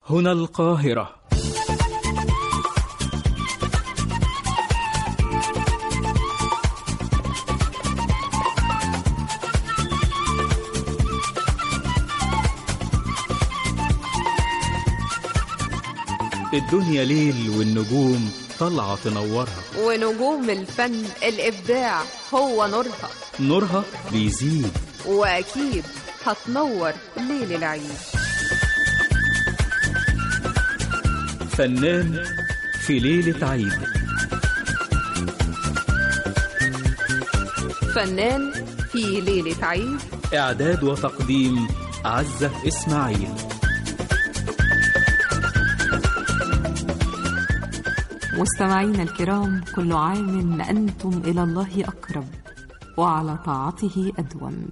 هنا القاهرة الدنيا ليل والنجوم طالعة تنورها ونجوم الفن الإبداع هو نورها نورها بيزيد وأكيد هتنور ليل العيد فنان في ليلة عيد فنان في ليلة عيد إعداد وتقديم عزة إسماعيل مستمعينا الكرام كل عام أنتم إلى الله أقرب وعلى طاعته أدوم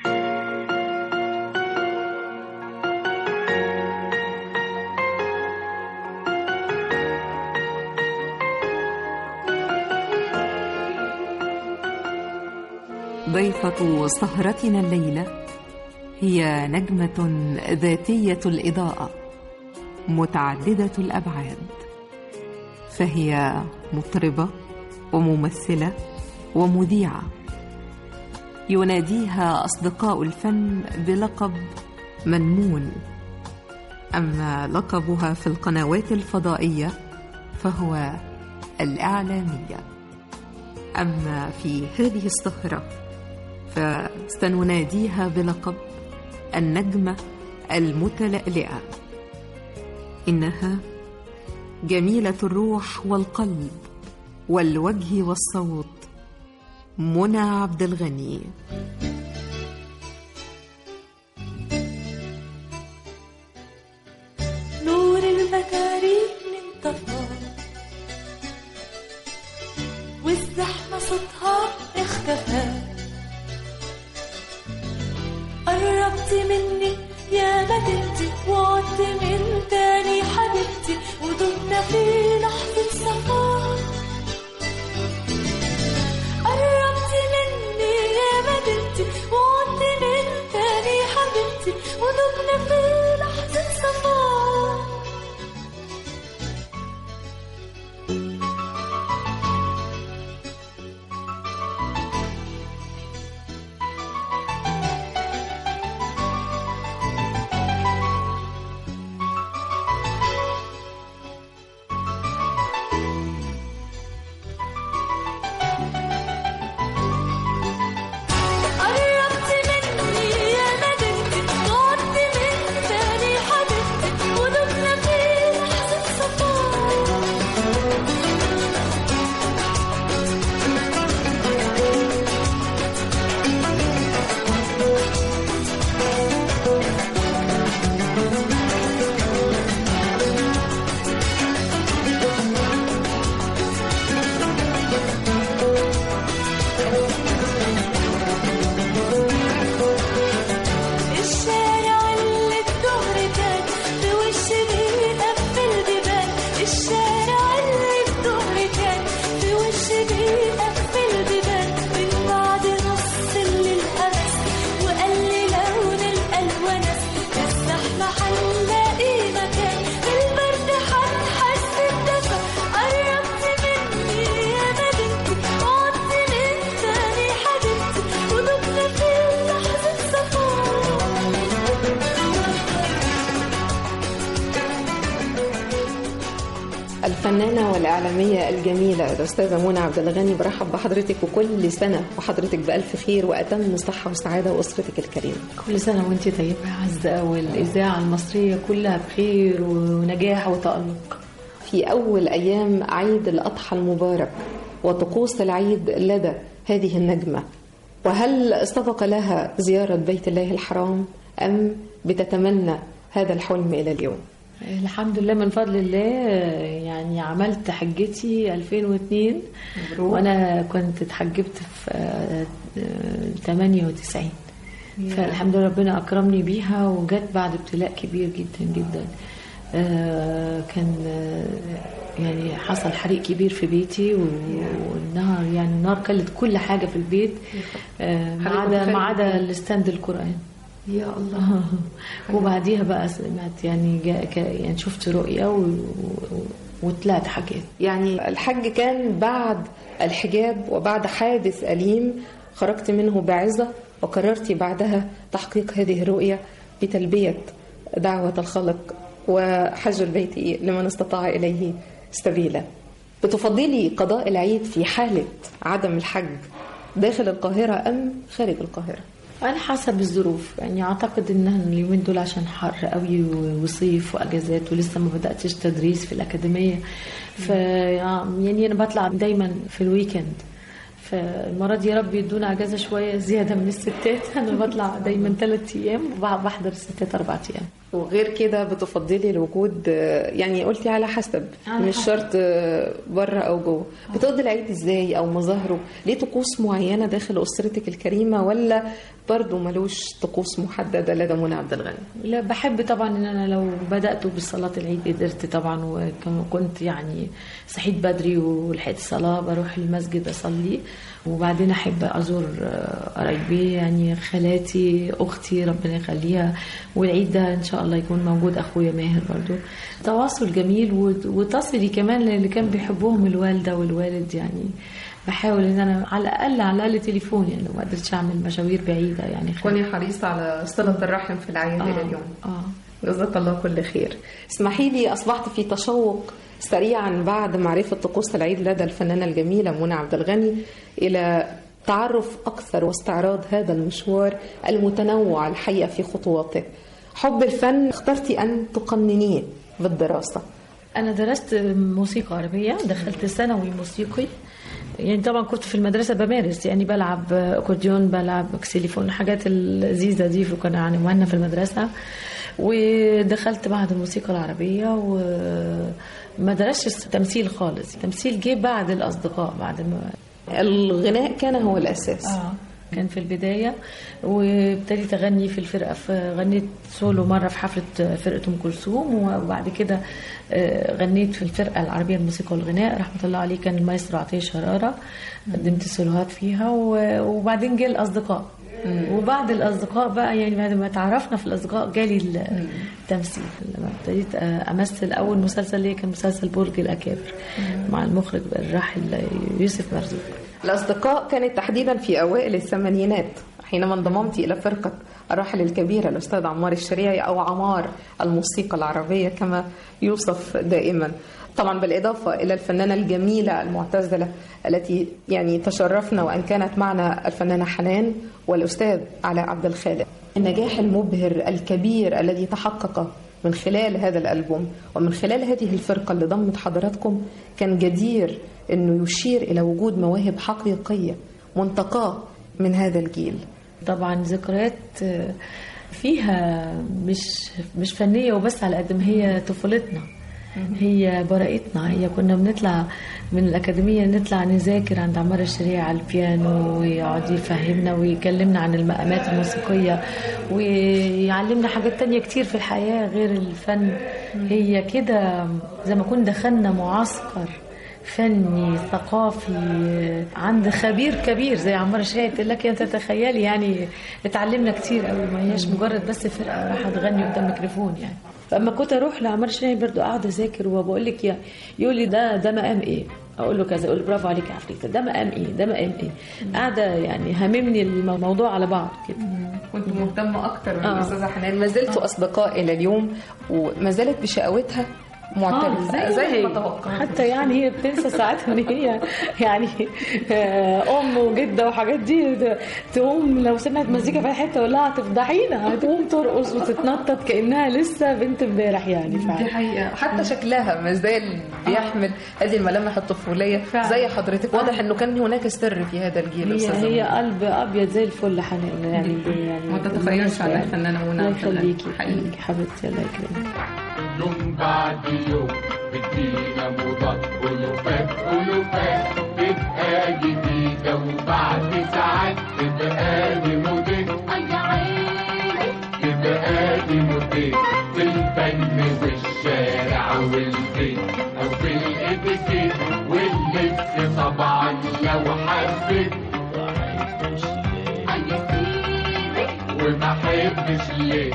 ضيفة سهرتنا الليلة هي نجمة ذاتية الإضاءة متعددة الأبعاد فهي مطربة وممثلة ومذيعة يناديها أصدقاء الفن بلقب منمون أما لقبها في القنوات الفضائية فهو الإعلامية أما في هذه السهرة فسنناديها بلقب النجمة المتلألئة إنها جميلة الروح والقلب والوجه والصوت منى عبد الغني نور المكارم انطفى والزحمة صوتها اختفى قربت مني يا مدينتي وعدت من تاني حبيبتي ودمنا في لحظة صفاء قربت مني يا مدينتي وعدت من تاني حبيبتي ودمنا في لحظة صفاء قربت مني يا مدينتي وعدت من تاني حبيبتي ودمنا في لحظة صفاء الشارع اللي الظهر كان في وش بيقفل بيبان الشارع اللي الظهر كان في وش بيقفل بيبان من بعد نص الليل همس وقال لي لون الالوانس الزحمه هنلاقي مكان البرد هنحس بدفى قربت مني يا مدينتي وعدت من تاني حبيبتي ودمنا في لحظه صفاء الفنانة والإعلامية الجميلة الأستاذة منى عبد الغني برحب بحضرتك وكل سنة وحضرتك بألف خير وأتم صحة وسعادة وأسرتك الكريمة كل سنة وانت طيبة يا عزة والإذاعة المصرية كلها بخير ونجاح وتألق في أول أيام عيد الأضحى المبارك وطقوس العيد لدى هذه النجمة وهل سبق لها زيارة بيت الله الحرام أم بتتمنى هذا الحلم إلى اليوم الحمد لله من فضل الله يعني عملت حجتي 2002 وأنا كنت اتحجبت في آه، آه، 98 فالحمد لله ربنا أكرمني بيها وجت بعد ابتلاء كبير جدا جدا آه، كان آه، يعني حصل حريق كبير في بيتي و- والنار يعني النار كلت كل حاجة في البيت آه، ما حريق عدا مختلف. ما عدا الستاند القرآن يا الله وبعديها بقى سمعت يعني جاء ك- يعني شفت رؤية و... و... وطلعت حاجات يعني الحج كان بعد الحجاب وبعد حادث أليم خرجت منه بعظة وقررت بعدها تحقيق هذه الرؤية بتلبية دعوة الخلق وحج البيت لمن استطاع إليه سبيلا بتفضلي قضاء العيد في حالة عدم الحج داخل القاهرة أم خارج القاهرة؟ على حسب الظروف يعني اعتقد ان اليومين دول عشان حر قوي و- وصيف واجازات ولسه ما بداتش تدريس في الاكاديميه ف يعني انا بطلع دايما في الويكند فالمرة دي يا رب يدونا اجازه شويه زياده من الستات انا بطلع دايما ثلاث ايام وبحضر الستات اربع ايام وغير كده بتفضلي الوجود آه، يعني قلتي على حسب على مش حسب. شرط آه، بره او جوه بتقضي العيد ازاي او مظاهره ليه طقوس معينه داخل اسرتك الكريمه ولا برضه ملوش طقوس محدده لدى منى عبد الغني لا بحب طبعا ان انا لو بدات بالصلاه العيد قدرت طبعا وكنت يعني صحيت بدري ولحقت الصلاه بروح المسجد اصلي وبعدين احب ازور آه، قرايبي يعني خالاتي اختي ربنا يخليها والعيد ده ان شاء الله يكون موجود اخويا ماهر برضو تواصل جميل وت- وتصلي كمان للي كان بيحبهم الوالده والوالد يعني بحاول ان انا على الاقل على الاقل تليفون يعني لو ما قدرتش اعمل مشاوير بعيده يعني كوني حريصة على صلة الرحم في العيد إلى اليوم اه جزاك الله كل خير اسمحي لي أصبحت في تشوق سريعا بعد معرفة طقوس العيد لدى الفنانة الجميلة منى عبد الغني إلى تعرف أكثر واستعراض هذا المشوار المتنوع الحقيقة في خطواته حب الفن اخترتي أن تقننيه بالدراسة أنا درست موسيقى عربية دخلت ثانوي موسيقي يعني طبعا كنت في المدرسة بمارس يعني بلعب أكورديون بلعب اكسليفون حاجات اللذيذة دي وكان يعني مهنا في المدرسة ودخلت معهد الموسيقى العربية وما درستش تمثيل خالص تمثيل جه بعد الأصدقاء بعد ما الغناء كان هو الأساس اه كان في البداية وابتديت أغني في الفرقة فغنيت سولو مرة في حفلة فرقة أم كلثوم وبعد كده آه، غنيت في الفرقة العربية الموسيقى والغناء رحمة الله عليه كان المايسترو عطية شرارة قدمت سولوهات فيها و- وبعدين جه الأصدقاء وبعد الأصدقاء بقى يعني بعد ما تعرفنا في الأصدقاء جالي التمثيل لما ابتديت آه، أمثل أول مسلسل ليا كان مسلسل برج الأكابر مع المخرج الراحل يوسف مرزوق الأصدقاء كانت تحديدا في أوائل الثمانينات حينما انضممت إلى فرقة الراحل الكبيرة الأستاذ عمار الشريعي أو عمار الموسيقى العربية كما يوصف دائما طبعا بالإضافة إلى الفنانة الجميلة المعتزلة التي يعني تشرفنا وأن كانت معنا الفنانة حنان والأستاذ علاء عبد الخالق النجاح المبهر الكبير الذي تحقق من خلال هذا الألبوم ومن خلال هذه الفرقة اللي ضمت حضراتكم كان جدير أنه يشير إلى وجود مواهب حقيقية منتقاة من هذا الجيل طبعا ذكريات آه، فيها مش مش فنيه وبس على قد ما هي طفولتنا هي براءتنا هي كنا بنطلع من الأكاديمية نطلع نذاكر عند عمار الشريعة على البيانو ويقعد يفهمنا ويكلمنا عن المقامات الموسيقية ويعلمنا حاجات تانية كتير في الحياة غير الفن هي كده زي ما كنا دخلنا معسكر فني ثقافي عند خبير كبير زي عمار الشاهي تقول لك انت تتخيلي يعني اتعلمنا كتير قوي ما هياش مجرد بس فرقه راح تغني قدام ميكروفون يعني فاما كنت اروح لعمار الشاهي برضو اقعد اذاكر وبقول لك يا يقول لي ده ده مقام ايه اقول له كذا اقول له برافو عليك يا عفريته ده مقام ايه ده مقام ايه قاعده يعني هاممني الموضوع على بعض كده كنت مهتمة أكتر من آه. الأستاذة حنان ما زلت أصدقاء إلى اليوم وما زالت بشقاوتها معترفة زي ما توقعت حتى يعني هي بتنسى ساعات ان هي يعني آه، ام وجده وحاجات دي ت- تقوم لو سمعت مزيكا في حته تقول لها هتفضحينا هتقوم ترقص وتتنطط كانها لسه بنت امبارح يعني دي فعلا حقيقة حتى شكلها ما زال بيحمل هذه الملامح الطفولية فعلا. زي حضرتك واضح انه كان هناك سر في هذا الجيل هي أستاذة هي منى. قلب ابيض زي الفل حنان يعني يعني ما تتخيلش على الفنانة منى الله عبد الغني. يخليكي حقيقي. يخليكي حبيبتي الله يكرمك يوم بعد يوم بتجينا موضات ألوفات ألوفات تبقى جديدة وبعد ساعات تبقى دي موديل تبقى دي موديل في الفن والشارع والبيت أو في الإتيكيت واللبس طبعا لو حبيت وما احبش ليه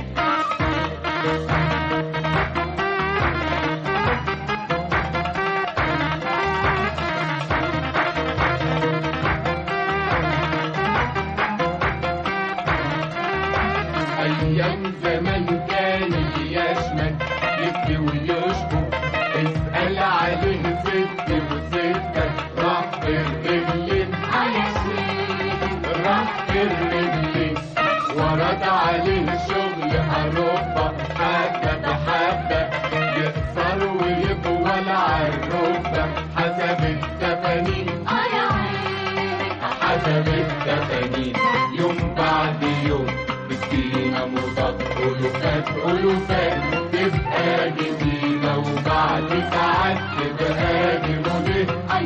ايام زمان كان يشمل يبكي ويشكو اسال عليه ست وستة راح في الرجلين راح في الرجلين ورد عليه شغل أوروبا حبة بحبة يقصر ويطول عالركبة حسب التفانين حسب التفانين يوم بعد يوم مسكينة مضاد ألوفات ألوفات تبقى جديدة وبعد ساعات تبقى جمودة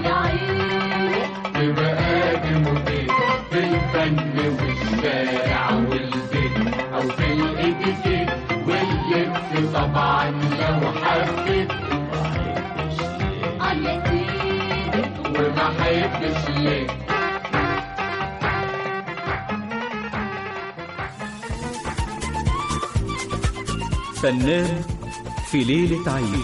تبقى جمودة في الفن والشارع والبيت أو في الإتيكيت واللبس طبعا لو حبيت وما حبش ليه فنان في ليلة عيد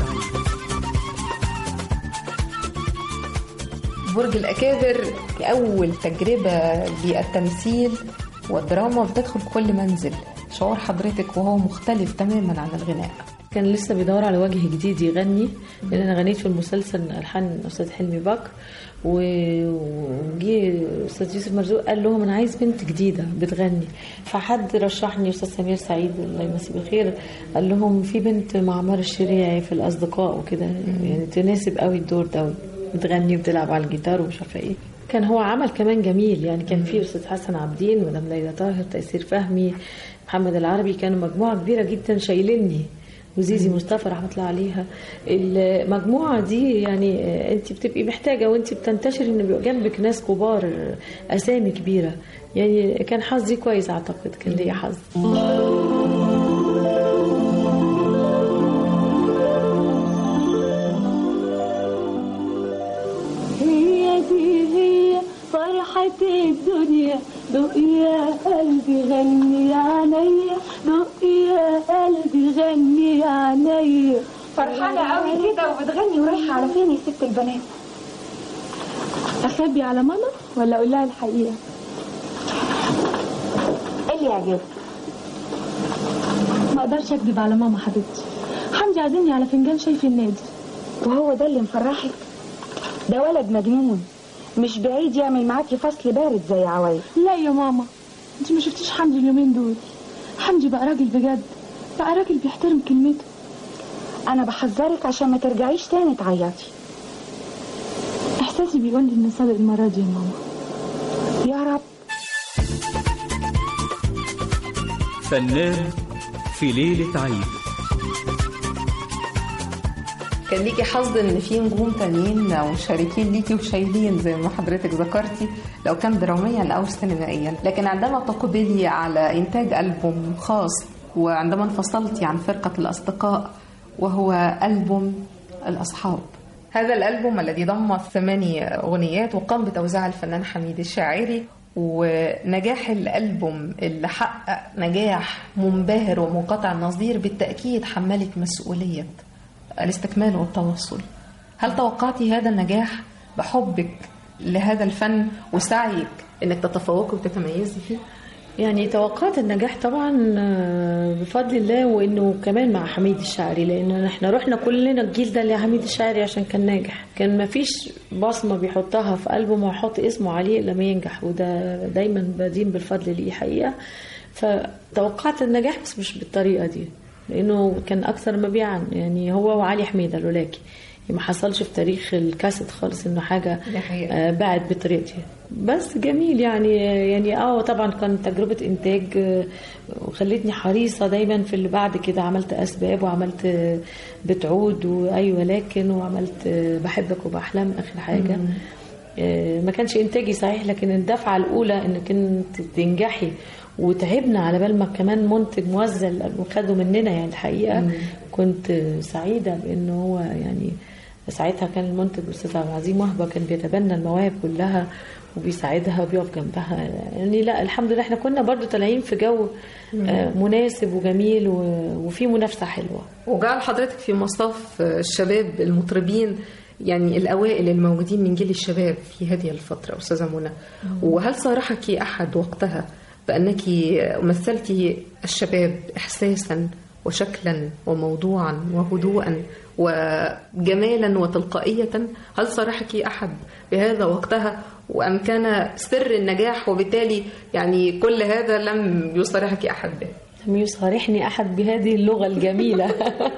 برج الأكابر أول تجربة بالتمثيل والدراما بتدخل كل منزل شعور حضرتك وهو مختلف تماما عن الغناء كان لسه بيدور على وجه جديد يغني لان انا غنيت في المسلسل الحان استاذ حلمي بكر و- وجي استاذ يوسف مرزوق قال لهم انا عايز بنت جديده بتغني فحد رشحني استاذ سمير سعيد الله يمسيه بالخير قال لهم في بنت معمر الشريعي في الاصدقاء وكده يعني تناسب قوي الدور ده بتغني وبتلعب على الجيتار ومش عارفه ايه كان هو عمل كمان جميل يعني كان في استاذ حسن عابدين مدام ليلى طاهر تيسير فهمي محمد العربي كانوا مجموعه كبيره جدا شايليني وزيزي مصطفى رحمه الله عليها المجموعه دي يعني آه، انت بتبقي محتاجه وانت بتنتشري ان بيبقى جنبك ناس كبار آه، اسامي كبيره يعني كان حظي كويس اعتقد كان ليا حظ هي دي هي فرحة الدنيا دق يا قلبي غني عينيا دق يا قلبي غني عينيا فرحانة قوي كده وبتغني ورايحة على فين يا ست البنات أخبي على ماما ولا أقول لها الحقيقة ايه اللي يعجبك ما أقدرش أكذب على ماما حبيبتي حمدي عازمني على فنجان شاي في النادي وهو ده اللي مفرحك ده ولد مجنون مش بعيد يعمل معاكي فصل بارد زي عوايد لا يا ماما انت ما شفتيش حمدي اليومين دول حمدي بقى راجل بجد بقى راجل بيحترم كلمته انا بحذرك عشان ما ترجعيش تاني تعيطي احساسي بيقول لي ان سابق المره دي يا ماما يا رب فنان في ليلة عيد كان ليكي حظ ان في نجوم تانيين او مشاركين ليكي وشايلين زي ما حضرتك ذكرتي لو كان دراميا او سينمائيا لكن عندما تقبلي على انتاج البوم خاص وعندما انفصلتي عن فرقه الاصدقاء وهو البوم الاصحاب هذا الالبوم الذي ضم ثماني اغنيات وقام بتوزيع الفنان حميد الشاعري ونجاح الالبوم اللي حقق نجاح منبهر ومنقطع النظير بالتاكيد حملك مسؤوليه الاستكمال والتواصل هل توقعتي هذا النجاح بحبك لهذا الفن وسعيك انك تتفوقي وتتميزي فيه يعني توقعت النجاح طبعا آه، بفضل الله وانه كمان مع حميد الشاعري لان احنا رحنا كلنا الجيل ده لحميد الشاعري عشان كان ناجح كان ما فيش بصمه بيحطها في ألبوم ويحط اسمه عليه لما ينجح وده دايما بدين بالفضل ليه حقيقه فتوقعت النجاح بس مش بالطريقه دي لانه كان اكثر مبيعا يعني هو وعلي حميده لولاكي ما حصلش في تاريخ الكاسيت خالص انه حاجه دي حقيقة. آه، باعت بطريقتي بس جميل يعني يعني اه طبعا كان تجربه انتاج آه، وخلتني حريصه دايما في اللي بعد كده عملت اسباب وعملت آه، بتعود وايوه لكن وعملت آه، بحبك وبحلم اخر حاجه آه، ما كانش انتاجي صحيح لكن الدفعه الاولى انك انت تنجحي وتعبنا على بال ما كمان منتج موزع وخده مننا يعني الحقيقه كنت سعيده بانه هو يعني ساعتها كان المنتج الاستاذ عبد العزيز وهبه كان بيتبنى المواهب كلها وبيساعدها وبيقف جنبها يعني لا الحمد لله احنا كنا برضو طالعين في جو آه، مناسب وجميل و- وفي منافسه حلوه وجعل حضرتك في مصاف الشباب المطربين يعني الأوائل الموجودين من جيل الشباب في هذه الفترة أستاذة منى وهل صارحك أحد وقتها بأنك مثلت الشباب إحساسا وشكلا وموضوعا وهدوءا وجمالا وتلقائية هل صارحك أحد بهذا وقتها وأم كان سر النجاح وبالتالي يعني كل هذا لم يصارحك أحد به لم يصارحني احد بهذه اللغه الجميله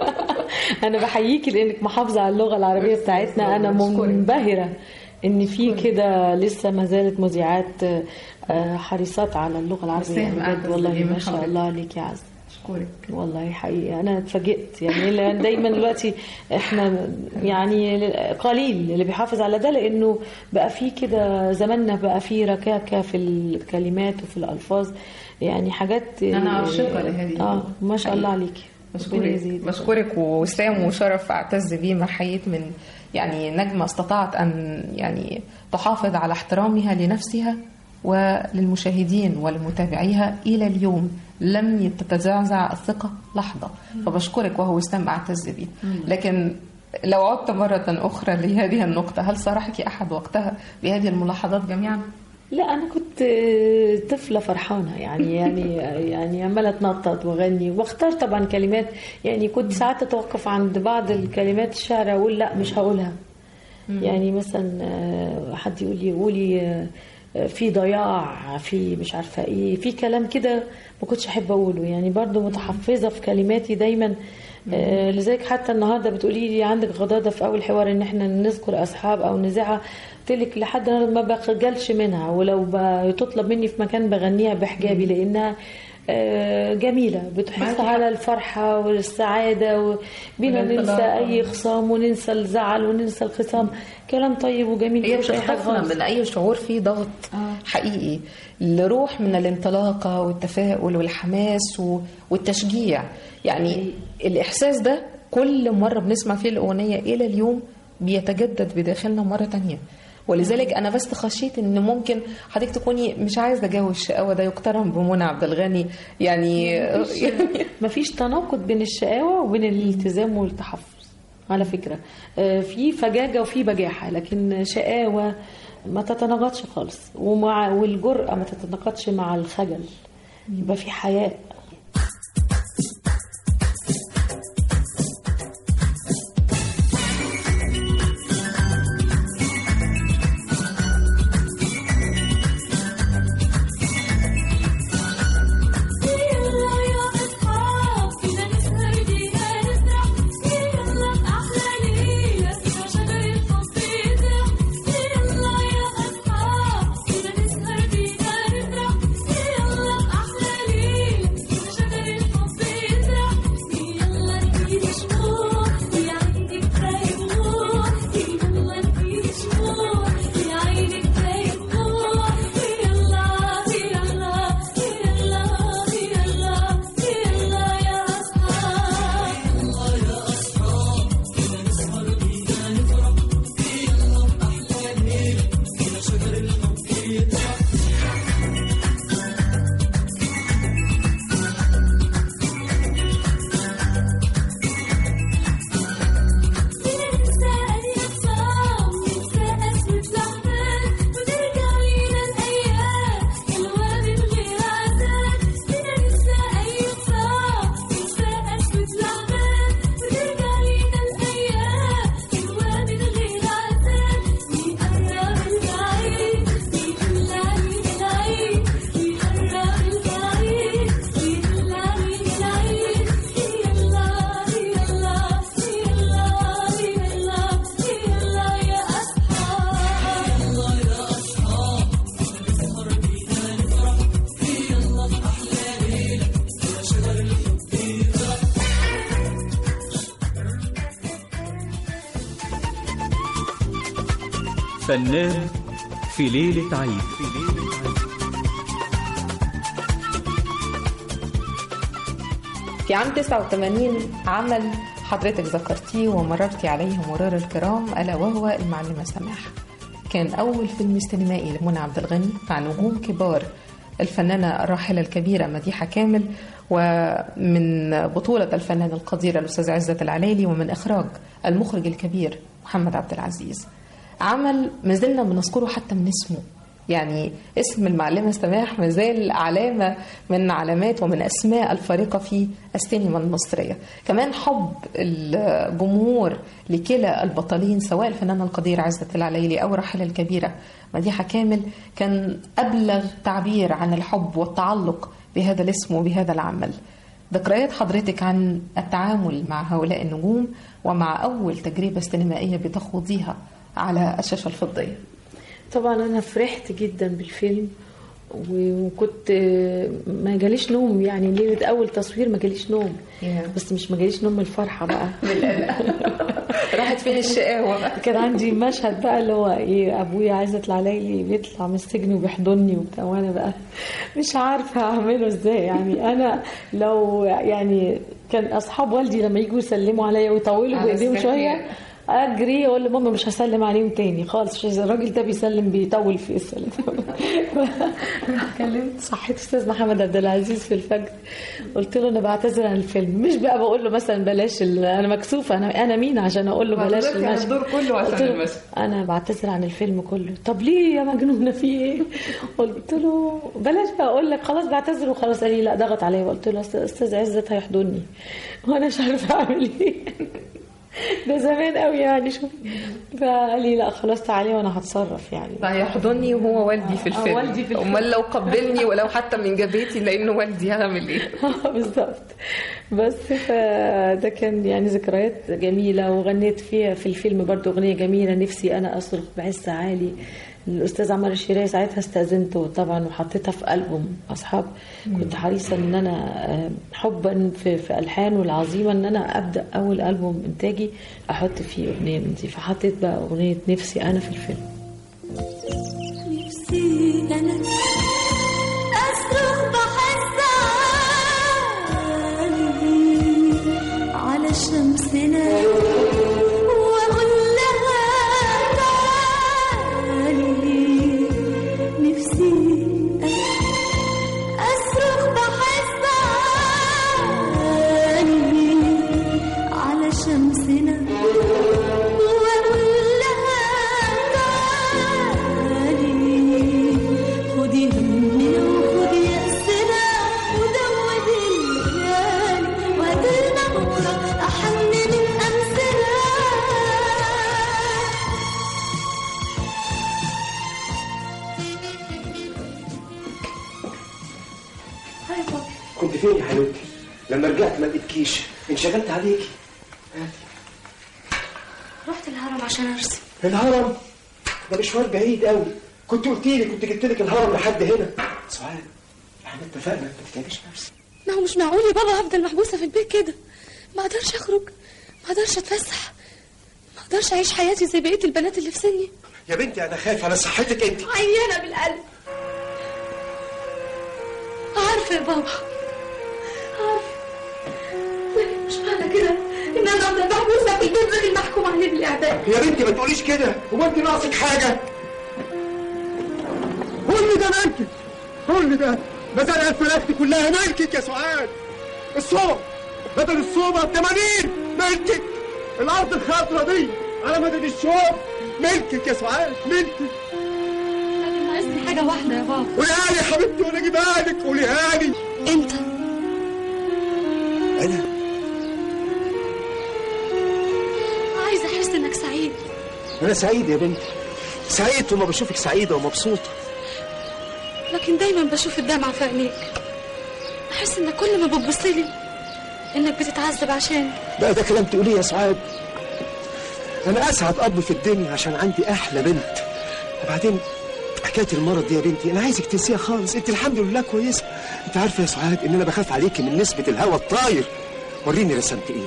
انا بحييكي لانك محافظه على اللغه العربيه بتاعتنا انا منبهره ان في كده لسه ما زالت مذيعات آه، حريصات على اللغه العربيه أستاذ بجد أعتز والله بيه من ما شاء حضرتك. الله عليك يا عز أشكرك والله حقيقي انا اتفاجئت يعني لأن دايما دلوقتي احنا يعني قليل اللي بيحافظ على ده لانه بقى في كده زماننا بقى في ركاكه في الكلمات وفي الالفاظ يعني حاجات أنا عاشقة لهذه اه ما شاء الله عليكي ربنا بشكرك يزيد بشكرك وسام وشرف اعتز بيه ما حييت من يعني نجمه استطاعت ان يعني تحافظ على احترامها لنفسها وللمشاهدين ولمتابعيها الى اليوم لم تتزعزع الثقه لحظه فبشكرك وهو وسام اعتز بيه لكن لو عدت مرة أخرى لهذه النقطة هل صارحك أحد وقتها بهذه الملاحظات جميعا؟ لا انا كنت طفله فرحانه يعني يعني يعني عماله اتنطط واغني واختار طبعا كلمات يعني كنت ساعات اتوقف عند بعض الكلمات الشعر اقول لا مش هقولها يعني مثلا آه، حد يقول لي قولي آه، في ضياع في مش عارفه ايه في كلام كده ما كنتش احب اقوله يعني برضو متحفظه في كلماتي دايما آه، لذلك حتى النهارده بتقولي لي عندك غضاضه في اول حوار ان احنا نذكر اصحاب او نذاعها قلت لك لحد انا ما بخجلش منها ولو بتطلب مني في مكان بغنيها بحجابي لانها آه، جميلة بتحث على الفرحة والسعادة وبينا ننسى والانطلاقة. أي خصام وننسى الزعل وننسى الخصام كلام طيب وجميل هي مفيش أي حاجة بتخطفنا خالص من اي شعور فيه ضغط حقيقي لروح من الانطلاقه والتفاؤل والحماس و- والتشجيع يعني الاحساس ده كل مره بنسمع فيه الاغنيه الى اليوم بيتجدد بداخلنا مره تانية ولذلك انا بس خشيت ان ممكن حضرتك تكوني مش عايزه جو الشقاوه ده يقترن بمنى عبد الغني يعني يعني مفيش تناقض بين الشقاوة وبين الالتزام والتحفظ على فكرة آه، في فجاجة وفي بجاحة لكن شقاوة ما تتناقضش خالص ومع والجرأة ما تتناقضش مع الخجل يبقى في حياء يلا يا أصحاب فينا نسهر فينا نسرح يلا أحلى ليلة فينا شجر الحب يزرع يلا يا أصحاب فينا نسهر فينا نسرح يلا أحلى ليلة فينا شجر الحب يزرع يلا نفيد شموع يا عيني كفاية دموع يلا نفيد شموع يا عيني كفاية دموع يلا يلا يلا يلا يلا يا أصحاب ننسى أي خصام ننسى أسود الأحباب وترجع لينا الأيام حلوة من غير عذاب ننسى أي خصام ننسى أسود الأحباب وترجع لينا الأيام حلوة من غير عذاب ويقرب البعيد ويهل علينا العيد ويقرب البعيد ويهل علينا العيد يلا يلا يلا يلا يلا يا أصحاب فنان في ليلة عيد في عام 89 عمل حضرتك ذكرتيه ومررتي عليه مرور الكرام ألا وهو المعلمة سماح كان أول فيلم سينمائي لمنى عبد الغني مع نجوم كبار الفنانة الراحلة الكبيرة مديحة كامل ومن بطولة الفنان القدير الأستاذ عزت العلالي ومن إخراج المخرج الكبير محمد عبد العزيز عمل ما زلنا بنذكره حتى من اسمه يعني اسم المعلمة سماح ما زال علامة من علامات ومن أسماء الفارقة في السينما المصرية كمان حب الجمهور لكلا البطلين سواء الفنان القدير عزت العليلي أو الراحلة الكبيرة مديحة كامل كان أبلغ تعبير عن الحب والتعلق بهذا الاسم وبهذا العمل ذكريات حضرتك عن التعامل مع هؤلاء النجوم ومع أول تجربة سينمائية بتخوضيها على الشاشة الفضية طبعا انا فرحت جدا بالفيلم وكنت ما جاليش نوم يعني ليله اول تصوير ما جاليش نوم بس مش ما جاليش نوم من الفرحه بقى راحت فين الشقاوة بقى كان عندي مشهد بقى اللي هو ايه ابويا عايزه العلايلي بيطلع من السجن وبيحضني وبتاع وانا بقى مش عارفه اعمله ازاي يعني انا لو يعني كان اصحاب والدي لما يجوا يسلموا عليا ويطولوا على بايديهم السكين. شويه اجري اقول لماما مش هسلم عليهم تاني خالص مش عايزة- الراجل ده بيسلم بيطول في السلام كلمت صحيت استاذ محمد عبد العزيز في الفجر قلت له انا بعتذر عن الفيلم مش بقى بقول له مثلا بلاش ال- انا مكسوفه انا انا مين عشان اقول له بلاش بعتذرتي عن المشهد الدور كله عشان قلت له المشهد. انا بعتذر عن الفيلم كله طب ليه يا مجنونه في ايه قلت له بلاش بقى اقول لك خلاص بعتذر وخلاص قال لي لا ضغط عليا قلت له أست- استاذ عزت هيحضني وانا مش عارفه اعمل ايه ده زمان قوي يعني شوف فقال لي لا خلاص تعالي وانا هتصرف يعني هيحضني وهو والدي في الفيلم والدي في الفيلم. امال لو قبلني ولو حتى من جبهتي لانه والدي هعمل ايه بالظبط بس فده كان يعني ذكريات جميلة وغنيت فيها في الفيلم برضو أغنية جميلة نفسي أنا أصرخ بعز عالي الأستاذ عمر الشريعي ساعتها استأذنته طبعا وحطيتها في ألبوم أصحاب كنت حريصة إن أنا آه، حبا في, في ألحانه العظيمة إن أنا أبدأ أول ألبوم إنتاجي أحط فيه أغنية من دي فحطيت بقى أغنية نفسي أنا في الفيلم نفسي أنا أصرخ بحس عالي على شمسنا وأقول لها تعالي نفسي أنا أصرخ بحس عالي على شمسنا وأقول لها تعالي خدي همنا وخدي يأسنا ودودي الليالي وهاتلنا بكرة أحن من أمسنا كنت فين يا حبيبتي؟ لما رجعت ما لقيتكيش انشغلت عليكي رحت الهرم عشان أرسم الهرم ده مشوار بعيد قوي كنت قلت لي كنت جبت لك الهرم لحد هنا سعاد احنا اتفقنا ما تتعبيش نفسك ما هو مش معقول يا بابا هفضل محبوسة في البيت كده ما اقدرش اخرج ما اقدرش اتفسح ما اقدرش اعيش حياتي زي بقية البنات اللي في سني يا بنتي انا خايف على صحتك انت عيانة بالقلب عارفة يا بابا عارفة لكن مش معنى كده ان انا افضل محبوسة في البيت غير المحكوم عليه بالاعدام يا بنتي ما تقوليش كده هو انت ناقصك حاجه كل ده ملكك كل ده مزارع الفلاحة كلها ملكك يا سعاد الصوب بدل الصوبة ب 80 ملكك الأرض الخضراء دي على مدد الشوب ملكك يا سعاد ملكك لكن ناقصني حاجة واحدة يا بابا قوليها لي يا حبيبتي وانا اجيبها لك قوليها لي انت انا عايزة احس انك سعيد انا سعيد يا بنتي سعيد وما بشوفك سعيده ومبسوطه لكن دايما بشوف الدمعة في عينيك احس انك كل ما بتبص لي انك بتتعذب عشاني بقى ده كلام تقوليه يا سعاد انا اسعد اب في الدنيا عشان عندي احلى بنت وبعدين حكايه المرض دي يا بنتي انا عايزك تنسيها خالص انت الحمد لله كويسه انت عارفه يا سعاد ان انا بخاف عليكي من نسبه الهواء الطاير وريني رسمت ايه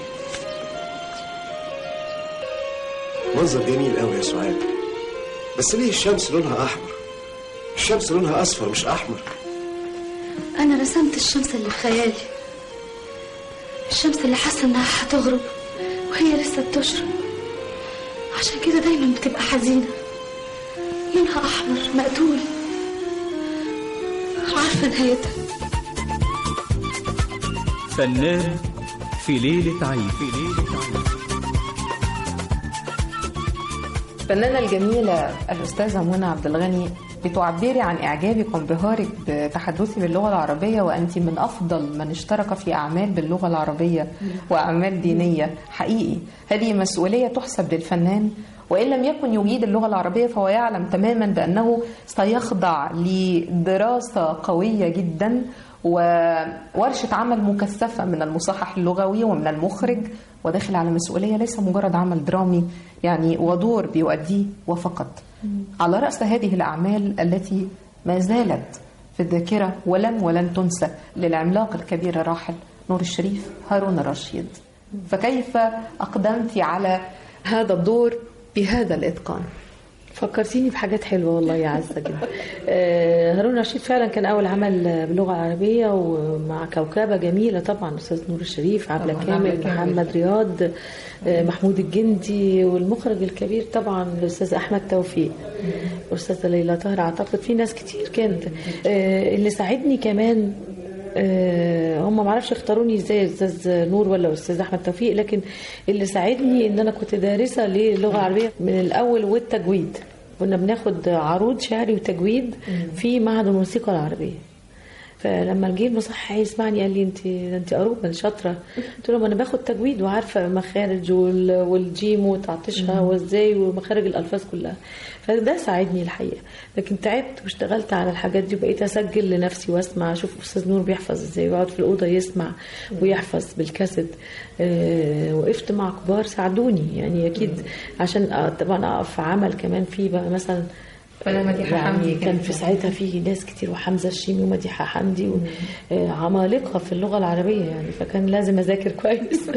منظر جميل قوي يا سعاد بس ليه الشمس لونها احمر الشمس لونها اصفر مش احمر انا رسمت الشمس اللي في خيالي الشمس اللي حاسه انها هتغرب وهي لسه بتشرب عشان كده دايما بتبقى حزينة لونها أحمر مقتول عارفة نهايتها فنان في ليلة عيد في ليلة عيد الفنانة الجميلة الأستاذة منى عبد الغني بتعبري عن إعجابك وانبهارك بتحدثي باللغة العربية وأنت من أفضل من اشترك في أعمال باللغة العربية وأعمال دينية حقيقي هذه مسؤولية تحسب للفنان وإن لم يكن يجيد اللغة العربية فهو يعلم تماما بأنه سيخضع لدراسة قوية جدا وورشة عمل مكثفة من المصحح اللغوي ومن المخرج وداخل على مسؤولية ليس مجرد عمل درامي يعني ودور بيؤديه وفقط على رأس هذه الأعمال التي ما زالت في الذاكرة ولم ولن تنسى للعملاق الكبير الراحل نور الشريف هارون الرشيد فكيف أقدمت على هذا الدور بهذا الإتقان فكرتيني بحاجات حلوه والله يا عزه جدا آه، هارون رشيد فعلا كان اول عمل باللغه العربيه ومع كوكبه جميله طبعا استاذ نور الشريف عبله طبعاً، كامل عبلة كامل. محمد رياض آه، محمود الجندي والمخرج الكبير طبعا الاستاذ احمد توفيق الاستاذه ليلى طاهر اعتقد في ناس كتير كانت آه، اللي ساعدني كمان آه، هم ما اعرفش اختاروني ازاي استاذ نور ولا استاذ احمد توفيق لكن اللي ساعدني ان انا كنت دارسه للغه العربيه من الاول والتجويد كنا بناخد عروض شعري وتجويد في معهد الموسيقى العربيه فلما جه المصحح يسمعني قال لي انت انت قروبه شاطره قلت له ما انا باخد تجويد وعارفه مخارج وال- والجيم وتعطيشها وازاي ومخارج الالفاظ كلها فده ساعدني الحقيقه لكن تعبت واشتغلت على الحاجات دي وبقيت اسجل لنفسي واسمع اشوف استاذ نور بيحفظ ازاي ويقعد في الاوضه يسمع ويحفظ بالكاسيت آه وقفت مع كبار ساعدوني يعني اكيد عشان آه، طبعا اقف في عمل كمان فيه بقى مثلا فأنا مديحة حمدي يعني كان في ساعتها في ناس كتير وحمزه الشيمي ومديحه حمدي و- آه، عمالقه في اللغه العربيه يعني فكان لازم اذاكر كويس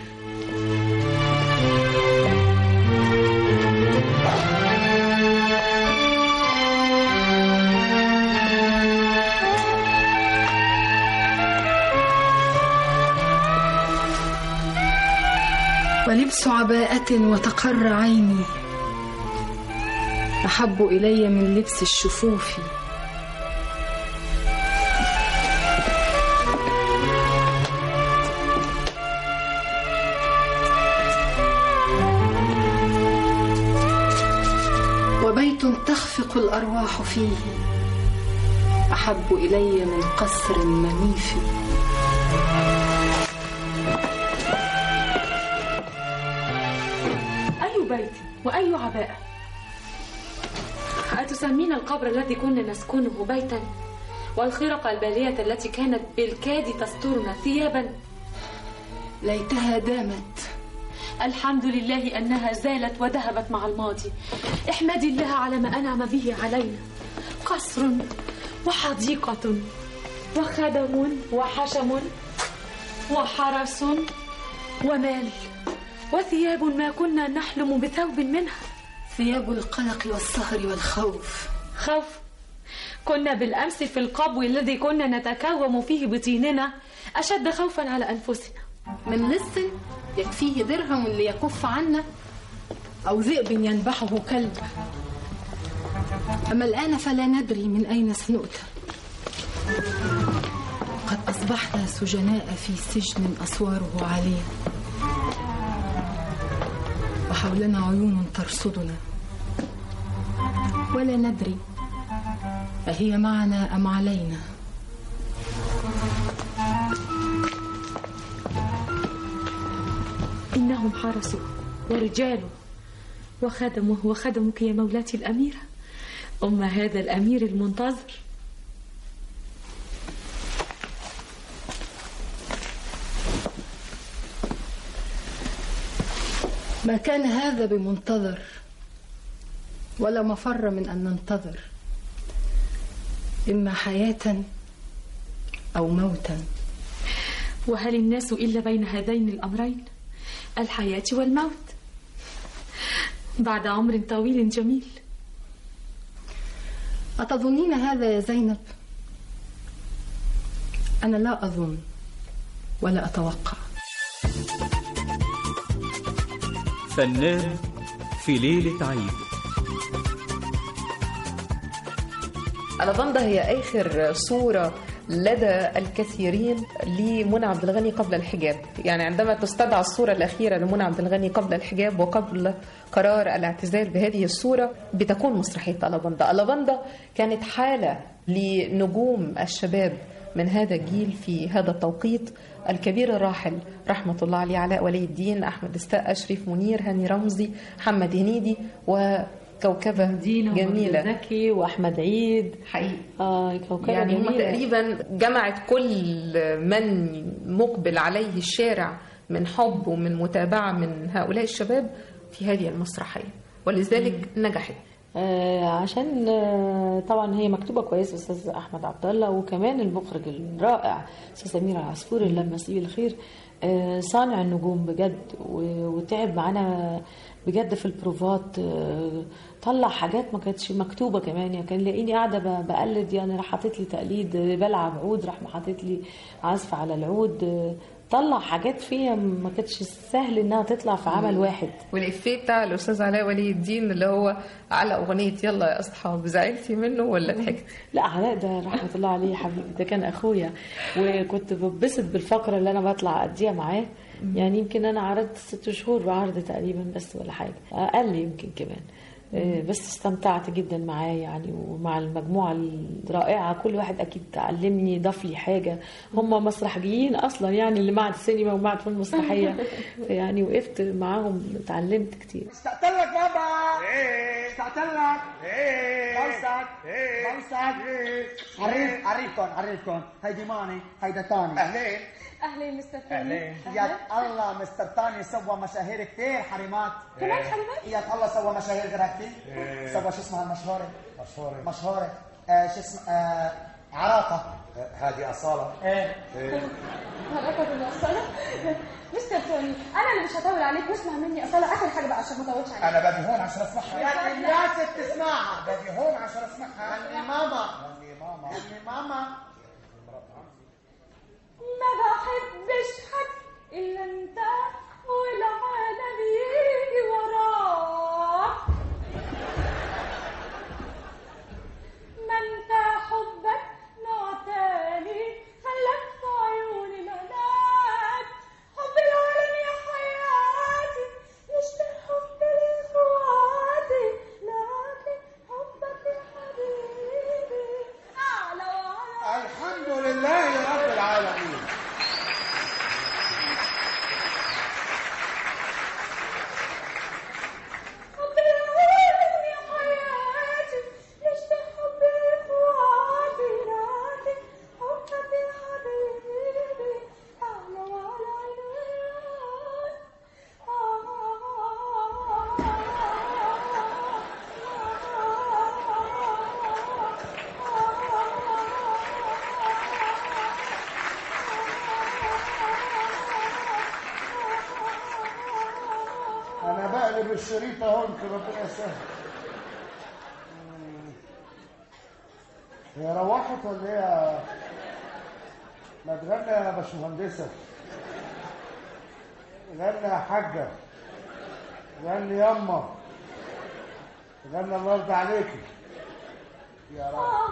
ولبس عباءة وتقر عيني أحب إلي من لبس الشفوف وبيت تخفق الأرواح فيه أحب إلي من قصر منيف أي بيت وأي عباءة أتسمين القبر الذي كنا نسكنه بيتا والخرق البالية التي كانت بالكاد تسترنا ثيابا ليتها دامت الحمد لله أنها زالت وذهبت مع الماضي احمدي الله على ما أنعم به علينا قصر وحديقة وخدم وحشم وحرس ومال وثياب ما كنا نحلم بثوب منها ثياب القلق والسهر والخوف خوف كنا بالأمس في القبو الذي كنا نتكوم فيه بطيننا أشد خوفا على أنفسنا من لص يكفيه درهم ليكف عنا أو ذئب ينبحه كلب أما الآن فلا ندري من أين سنؤتى قد أصبحنا سجناء في سجن أسواره عالية وحولنا عيون ترصدنا ولا ندري أهي معنا أم علينا إنهم حرسوا ورجاله وخدمه وخدمك يا مولاتي الأميرة أم هذا الأمير المنتظر ما كان هذا بمنتظر ولا مفر من أن ننتظر إما حياة أو موتا وهل الناس إلا بين هذين الأمرين الحياة والموت بعد عمر طويل جميل أتظنين هذا يا زينب؟ أنا لا أظن ولا أتوقع فنان في ليلة عيد ألاباندا هي آخر صورة لدى الكثيرين لمنى عبد الغني قبل الحجاب يعني عندما تستدعى الصورة الأخيرة لمنى عبد الغني قبل الحجاب وقبل قرار الاعتزال بهذه الصورة بتكون مسرحية ألاباندا ألاباندا كانت حالة لنجوم الشباب من هذا الجيل في هذا التوقيت الكبير الراحل رحمة الله عليه علاء ولي الدين أحمد السقا أشريف منير هاني رمزي محمد هنيدي وكوكبة جميلة زكي واحمد عيد حقيقي اه كوكبه يعني هم جميلة. تقريبا جمعت كل من مقبل عليه الشارع من حب ومن متابعة من هؤلاء الشباب في هذه المسرحية ولذلك نجحت آه عشان آه طبعا هي مكتوبه كويس استاذ احمد عبد الله وكمان المخرج الرائع استاذ امير العصفوري اللي مسيه الخير آه صانع النجوم بجد و- وتعب معانا بجد في البروفات آه طلع حاجات ما كانتش مكتوبه كمان يعني كان لاقيني قاعده ب- بقلد يعني راح حاطط لي تقليد آه، بلعب عود راح حاطط لي عزف على العود آه طلع حاجات فيها ما كانتش سهل انها تطلع في عمل واحد والإفيه بتاع الأستاذ علاء ولي الدين اللي هو على أغنية يلا يا أصحاب زعلتي منه ولا ضحكت؟ لا علاء ده رحمة الله عليه يا حبيبي ده كان أخويا وكنت ببسط بالفقرة اللي أنا بطلع أديها معاه يعني يمكن أنا عرضت ست شهور بعرض تقريبا بس ولا حاجة أقل يمكن كمان آه، بس استمتعت جدا معاه يعني ومع المجموعة الرائعة كل واحد أكيد علمني ضاف لي حاجة هم مسرحيين أصلا يعني اللي معهد السينما ومعهد فنون مسرحية يعني وقفت معاهم اتعلمت كتير اشتقت لك بابا ايه اشتقت لك ايه بوسك ايه بوسك عريف عريفكم عريفكم هيدي ماني هيدا تاني اهلين اهلين مستر تاني يا الله مستر تاني سوى مشاهير كثير حريمات كمان حريمات؟ يا الله سوى مشاهير غير كثير إيه. سوى شو اسمها المشهورة مشهورة مشهورة آه شو اسمها آه عراقة هذه أصالة ايه هرقت الأصالة مستر توني أنا اللي مش هطول عليك واسمع مني أصالة آخر حاجة بقى عشان ما أطولش عليك انا بدي هون عشان اسمعها يا الناس بتسمعها بدي هون عشان اسمعها هني ماما هني ماما هني ماما ما بحبش حد إلا أنت والعالم يجي وراك ما أنت حبك نوع تاني خلاك في عيوني ملاك حب العالم يا حياتي يشبه حب لإخواتي لكن حبك يا حبيبي أعلى وأعلى الحمد لله يا رب العالمين حب العالم يا حياتي يشبه حب إخواتي لكن حبك يا حبيبي أعلى وأعلى العيون انا بقلب الشريط اهو انت ربنا يسهل هي روحت ولا هي ما تغنى يا باشمهندسه غنى يا حاجه غني يما غنى الله يرضى عليكي يا رب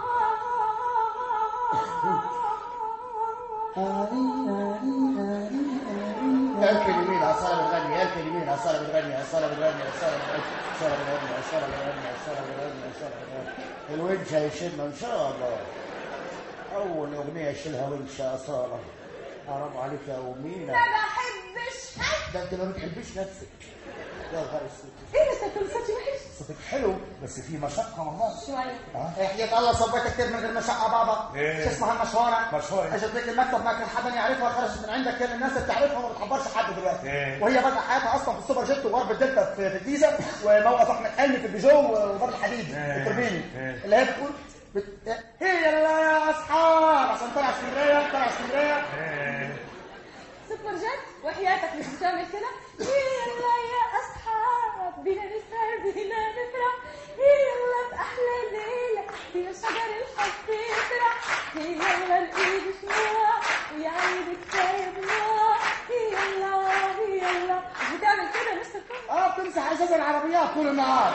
يا اليمين عصارة بتغني يا اليمين عصارة بتغني عصارة بتغني عصارة بتغني عصارة بتغني عصارة بتغني عصارة بتغني عصارة بتغني الونش هيشيلنا ان شاء الله اول اغنية يشيلها ونش يا اصالة حرام عليك يا امينة ما بحبش حد ده انت ما بتحبيش نفسك يا نهار اسود ايه مستر توني صوتي وحش صوتك حلو بس في مشقة والله شوية اه حياة الله صبيت كتير من غير مشقة بابا إيه. شو اسمها المشهورة مشهورة. اجت لك المكتب ما كان حدا يعرفها خرجت من عندك كل الناس بتعرفها وما بتعبرش حد دلوقتي إيه. وهي بدأ حياتها اصلا في السوبر جيت وغرب الدلتا في في الجيزة وموقف احمد حلمي في البيجو وبر الحديد إيه. التربيني إيه. اللي هي بتقول بت... هي يلا يا اصحاب عشان طلع اسكندريه طلع اسكندريه سوبر جيت وحياتك مش بتعمل كده يلا يا اصحاب بينا نسهر بينا نفرح يلا باحلى ليله يا شجر الحب يفرح يلا الايد شموع ويا عيد كفايه دموع يلا يلا بتعمل كده يا مستر كوم اه عايز اجري العربيات طول النهار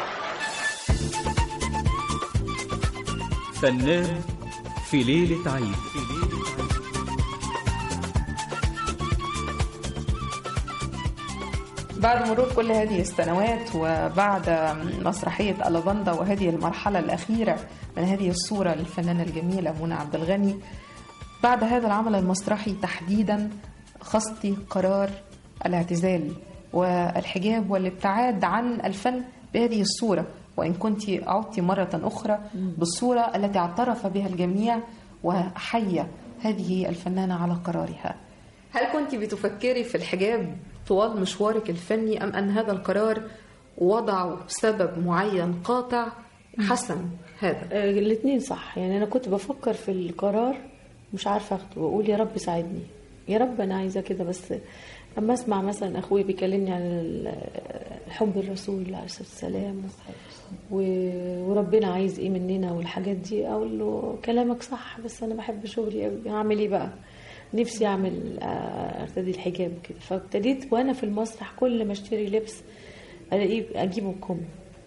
فنان في ليلة عيد بعد مرور كل هذه السنوات وبعد مسرحية ألافاندا وهذه المرحلة الأخيرة من هذه الصورة للفنانة الجميلة منى عبد الغني بعد هذا العمل المسرحي تحديدا خصتي قرار الاعتزال والحجاب والابتعاد عن الفن بهذه الصورة وإن كنت عدت مرة أخرى بالصورة التي اعترف بها الجميع وحيا هذه الفنانة على قرارها هل كنت بتفكري في الحجاب طوال مشوارك الفني أم أن هذا القرار وضع سبب معين قاطع حسم هذا الاثنين صح يعني انا كنت بفكر في القرار مش عارفه اخده واقول يا رب ساعدني يا رب انا عايزه كده بس اما اسمع مثلا اخوي بيكلمني عن ال- حب الرسول عليه الصلاه والسلام و- وربنا عايز ايه مننا والحاجات دي اقول له كلامك صح بس انا بحب شغلي قوي هعمل ايه بقى نفسي اعمل آه، ارتدي الحجاب كده فابتديت وانا في المسرح كل ما اشتري لبس الاقيه اجيبه بكم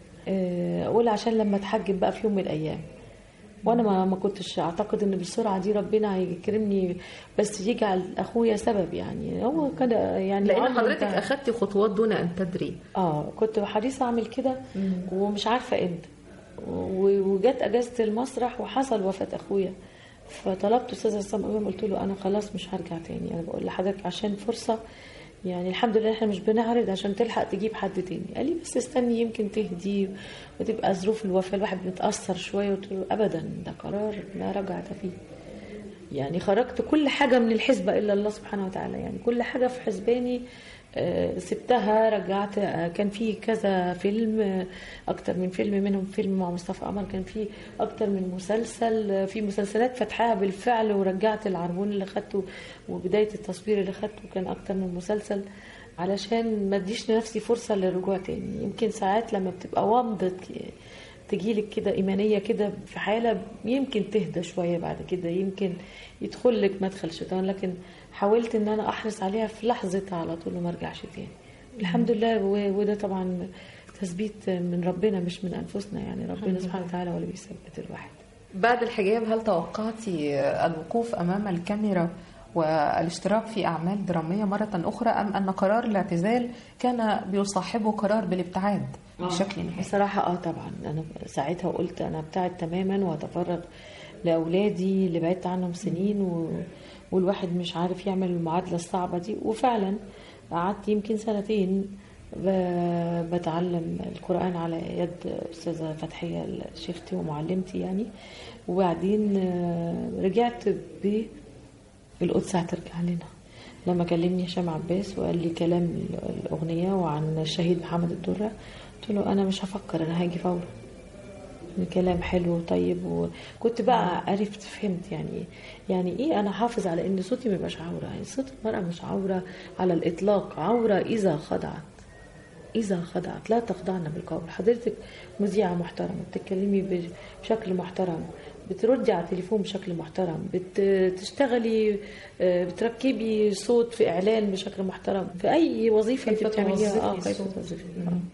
آه، اقول عشان لما اتحجب بقى في يوم من الايام وانا ما ما كنتش اعتقد ان بالسرعه دي ربنا هيكرمني بس يجعل اخويا سبب يعني هو كده يعني لأن عمره حضرتك انتهى. أخذتي خطوات دون أن تدري اه كنت حريصه اعمل كده ومش عارفه امتى و- وجت اجازه المسرح وحصل وفاه اخويا فطلبت استاذ عصام امام قلت له انا خلاص مش هرجع تاني انا بقول لحضرتك عشان فرصه يعني الحمد لله احنا مش بنعرض عشان تلحق تجيب حد تاني قال لي بس استني يمكن تهدي وتبقى ظروف الوفاه الواحد متاثر شويه قلت له ابدا ده قرار لا رجعه فيه يعني خرجت كل حاجة من الحسبة إلا الله سبحانه وتعالى يعني كل حاجة في حسباني آه، سبتها رجعت آه، كان في كذا فيلم آه، أكتر من فيلم منهم فيلم مع مصطفى قمر كان في أكتر من مسلسل آه، في مسلسلات فتحها بالفعل ورجعت العربون اللي خدته وبداية التصوير اللي خدته كان أكتر من مسلسل علشان ما اديش لنفسي فرصة للرجوع تاني يمكن ساعات لما بتبقى وامضة تجيلك كده إيمانية كده في حالة يمكن تهدى شوية بعد كده يمكن يدخل لك مدخل شيطان لكن حاولت إن أنا أحرص عليها في لحظتها على طول وما أرجعش تاني الحمد لله و- وده طبعا تثبيت من ربنا مش من أنفسنا يعني ربنا الحمد سبحانه وتعالى هو اللي بيثبت الواحد بعد الحجاب هل توقعتي الوقوف أمام الكاميرا والاشتراك في أعمال درامية مرة أخرى أم أن قرار الاعتزال كان بيصاحبه قرار بالابتعاد بشكل نهائي بصراحة اه طبعا انا ساعتها قلت انا ابتعد تماما واتفرغ لاولادي اللي بعدت عنهم سنين و... والواحد مش عارف يعمل المعادلة الصعبة دي وفعلا قعدت يمكن سنتين ب... بتعلم القرآن على يد أستاذة فتحية شيختي ومعلمتي يعني وبعدين آه، رجعت ب القدس هترجع لنا لما كلمني هشام عباس وقال لي كلام ال- الأغنية وعن الشهيد محمد الدرة قلت له أنا مش هفكر أنا هاجي فورا الكلام حلو وطيب وكنت بقى عرفت فهمت يعني ايه يعني ايه انا حافظ على ان صوتي ما يبقاش عوره يعني صوت المراه مش عوره على الاطلاق عوره اذا خضعت إذا خضعت لا تخضعن بالقول حضرتك مذيعة محترمة بتتكلمي بشكل محترم بتردي على التليفون بشكل محترم بتشتغلي بتركبي صوت في إعلان بشكل محترم في أي وظيفة أنت كيف بتعمليها اه توظفي كيف الصوت. توظفي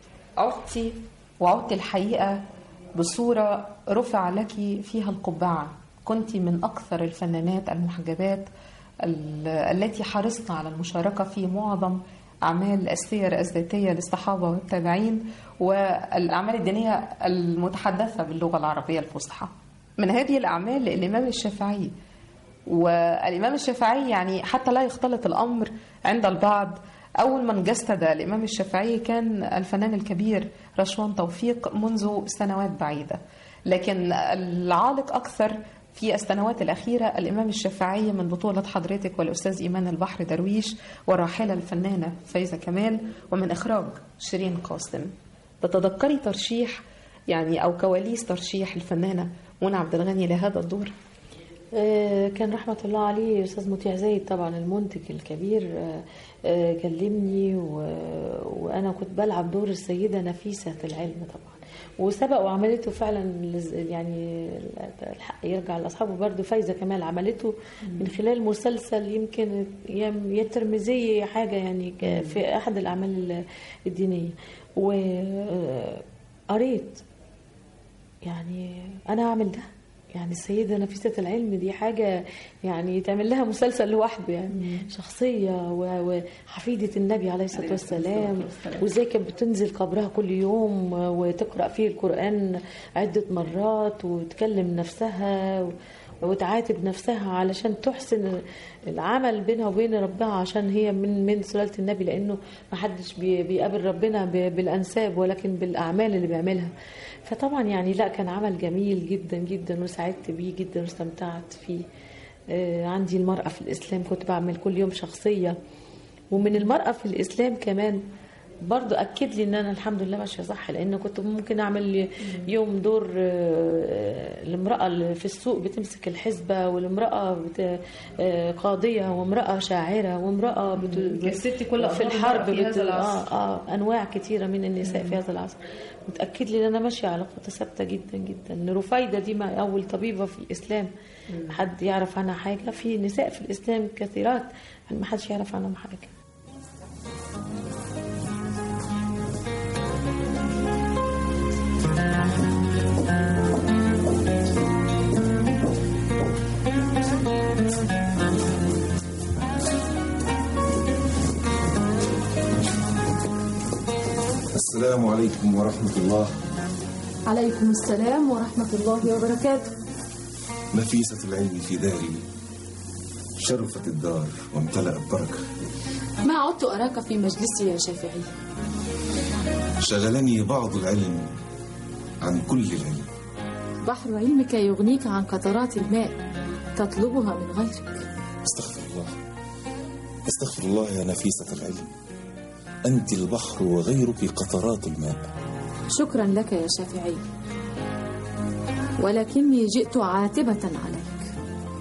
عدتي وعدت الحقيقة بصورة رفع لك فيها القبعة كنت من أكثر الفنانات المحجبات ال- التي حرصن على المشاركة في معظم أعمال السير الذاتية للصحابة والتابعين والأعمال الدينية المتحدثة باللغة العربية الفصحى من هذه الأعمال الإمام الشافعي والإمام الشافعي يعني حتى لا يختلط الأمر عند البعض أول من جسد الإمام الشافعي كان الفنان الكبير رشوان توفيق منذ سنوات بعيدة لكن العالق أكثر في السنوات الأخيرة الإمام الشافعي من بطولة حضرتك والأستاذ إيمان البحر درويش والراحلة الفنانة فايزة كمال ومن إخراج شيرين قاسم تتذكري ترشيح يعني أو كواليس ترشيح الفنانة منى عبد الغني لهذا الدور؟ آه، كان رحمة الله عليه أستاذ مطيع زايد طبعا المنتج الكبير آه، آه، كلمني و- وأنا كنت بلعب دور السيدة نفيسة العلم طبعا وسبق وعملته فعلا لز- يعني الحق يرجع لأصحابه برضه فايزة كمال عملته من خلال مسلسل يمكن يم- يا الترمذية حاجة يعني ك- في أحد الأعمال الدينية وقريت يعني انا اعمل ده يعني السيده نفيسه العلم دي حاجه يعني تعمل لها مسلسل لوحده يعني شخصيه و- وحفيده النبي عليه الصلاه والسلام وازاي كانت بتنزل قبرها كل يوم وتقرا فيه القران عده مرات وتكلم نفسها و- وتعاتب نفسها علشان تحسن العمل بينها وبين ربها عشان هي من من سلاله النبي لانه ما حدش بي- بيقابل ربنا ب- بالانساب ولكن بالاعمال اللي بيعملها فطبعا يعني لا كان عمل جميل جدا جدا وسعدت بيه جدا واستمتعت فيه آه، عندي المرأة في الإسلام كنت بعمل كل يوم شخصية ومن المرأة في الإسلام كمان برضو أكد لي إن أنا الحمد لله ماشية صح لأن كنت ممكن أعمل يوم دور آه، الامرأة اللي في السوق بتمسك الحزبة والامرأة بت- آه، قاضية وامرأة شاعرة وامرأة بت... جسدتي كل في أدوار الحرب المرأة في بت... هذا العصر. آه آه أنواع كثيرة من النساء في هذا العصر متأكد لي إن أنا ماشية على خطة ثابتة جدا جدا إن رفايدة دي ما أول طبيبة في الإسلام حد يعرف عنها حاجة في نساء في الإسلام كثيرات يعني ما حدش يعرف عنهم حاجة السلام عليكم ورحمة الله عليكم السلام ورحمة الله وبركاته نفيسة العلم في داري شرفت الدار وامتلأت بركة ما عدت أراك في مجلسي يا شافعي شغلني بعض العلم عن كل العلم بحر علمك يغنيك عن قطرات الماء تطلبها من غيرك استغفر الله استغفر الله يا نفيسة العلم أنت البحر وغيرك قطرات الماء شكرا لك يا شافعي ولكني جئت عاتبة عليك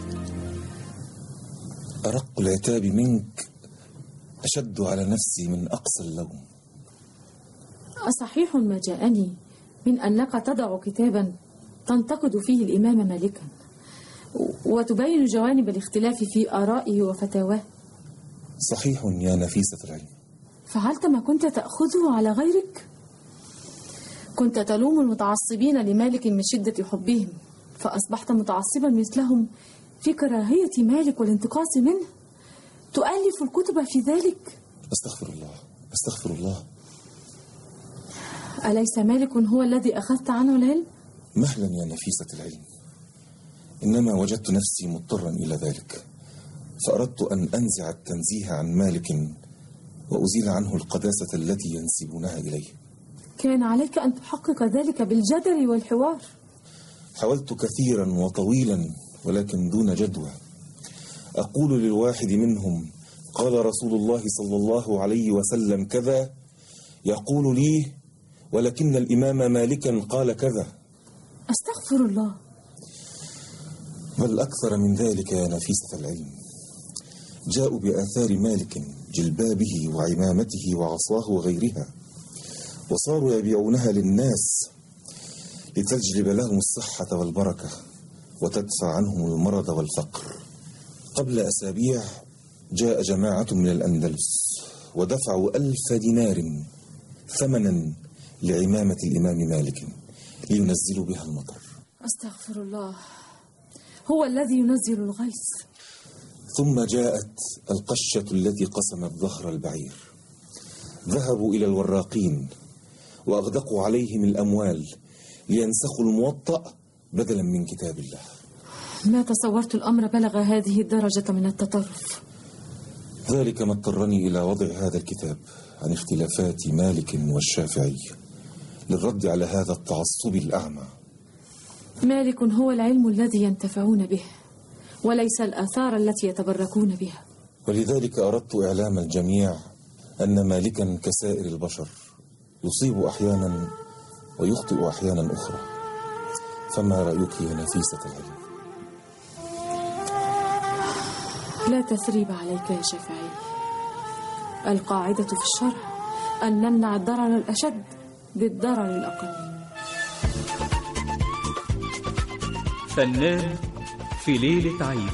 أرق العتاب منك أشد على نفسي من أقصى اللوم أصحيح ما جاءني من أنك تضع كتابا تنتقد فيه الإمام مالكا وتبين جوانب الاختلاف في آرائه وفتاواه صحيح يا نفيسة العلم فعلت ما كنت تأخذه على غيرك كنت تلوم المتعصبين لمالك من شدة حبهم فأصبحت متعصبا مثلهم في كراهية مالك والانتقاص منه تؤلف الكتب في ذلك أستغفر الله أستغفر الله أليس مالك هو الذي أخذت عنه العلم؟ مهلا يا نفيسة العلم إنما وجدت نفسي مضطرا إلى ذلك فأردت أن أنزع التنزيه عن مالك وأزيل عنه القداسة التي ينسبونها إليه كان عليك أن تحقق ذلك بالجدل والحوار حاولت كثيرا وطويلا ولكن دون جدوى أقول للواحد منهم قال رسول الله صلى الله عليه وسلم كذا يقول لي ولكن الإمام مالكا قال كذا أستغفر الله بل أكثر من ذلك يا نفيسة العلم جاءوا بآثار مالك جلبابه وعمامته وعصاه وغيرها وصاروا يبيعونها للناس لتجلب لهم الصحة والبركة وتدفع عنهم المرض والفقر قبل أسابيع جاء جماعة من الأندلس ودفعوا ألف دينار ثمنا لعمامة الإمام مالك لينزلوا بها المطر أستغفر الله هو الذي ينزل الغيث ثم جاءت القشة التي قسمت ظهر البعير ذهبوا إلى الوراقين وأغدقوا عليهم الأموال لينسخوا الموطأ بدلا من كتاب الله ما تصورت الأمر بلغ هذه الدرجة من التطرف ذلك ما اضطرني إلى وضع هذا الكتاب عن اختلافات مالك والشافعي للرد على هذا التعصب الأعمى مالك هو العلم الذي ينتفعون به وليس الآثار التي يتبركون بها ولذلك أردت إعلام الجميع أن مالكا كسائر البشر يصيب أحيانا ويخطئ أحيانا أخرى فما رأيك يا نفيسة العلم لا تثريب عليك يا شافعي القاعدة في الشرع أن نمنع الضرر الأشد بالضرر الأقل فنان في ليلة عيد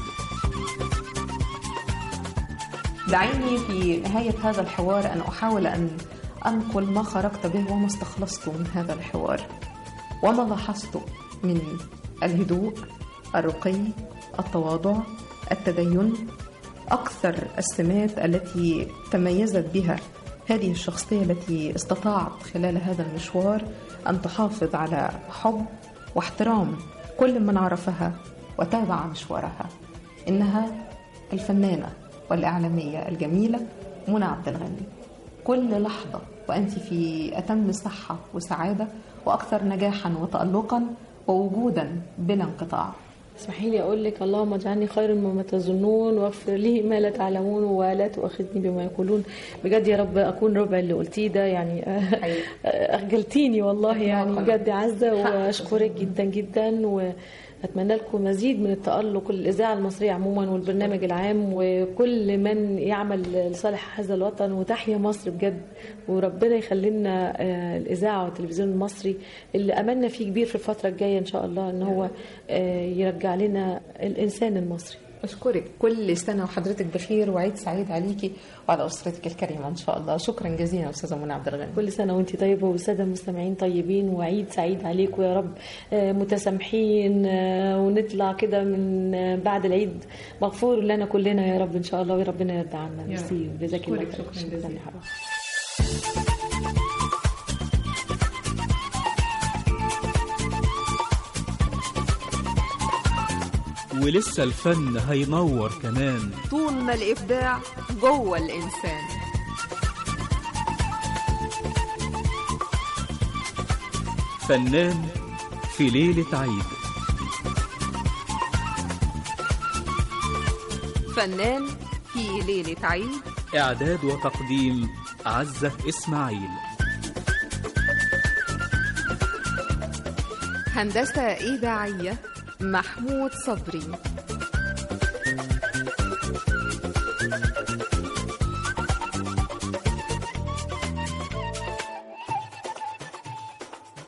دعيني في نهاية هذا الحوار أن أحاول أن أنقل ما خرجت به وما استخلصته من هذا الحوار وما لاحظته من الهدوء الرقي التواضع التدين أكثر السمات التي تميزت بها هذه الشخصية التي استطاعت خلال هذا المشوار أن تحافظ على حب واحترام كل من عرفها وتابع مشوارها إنها الفنانة والإعلامية الجميلة منى عبد الغني كل لحظة وأنت في أتم صحة وسعادة وأكثر نجاحا وتألقا ووجودا بلا انقطاع اسمحي لي اقول لك اللهم اجعلني خيرا مما تظنون واغفر لي ما لا تعلمون ولا تؤاخذني بما يقولون بجد يا رب اكون ربع اللي قلتيه ده يعني اخجلتيني والله يعني بجد يا عزه واشكرك جدا جدا و اتمنى لكم مزيد من التالق الاذاعه المصريه عموما والبرنامج العام وكل من يعمل لصالح هذا الوطن وتحيا مصر بجد وربنا يخلي لنا آه، الاذاعه والتلفزيون المصري اللي املنا فيه كبير في الفتره الجايه ان شاء الله ان هو آه، يرجع لنا الانسان المصري أشكرك كل سنة وحضرتك بخير وعيد سعيد عليكي وعلى أسرتك الكريمة إن شاء الله شكرا جزيلا أستاذة منى عبد الغني كل سنة وانت طيبة والسادة المستمعين طيبين وعيد سعيد عليكم يا رب آه، متسامحين آه، ونطلع كده من آه، بعد العيد مغفور لنا كلنا يا رب إن شاء الله وربنا يرضى عنا يا ميرسي رب. جزاك الله أشكرك خير. شكراً شكراً جزيلاً. يا حبيبي. ولسه الفن هينور كمان طول ما الإبداع جوه الإنسان فنان في ليلة عيد فنان في ليلة عيد إعداد وتقديم عزة إسماعيل هندسة إذاعية محمود صبري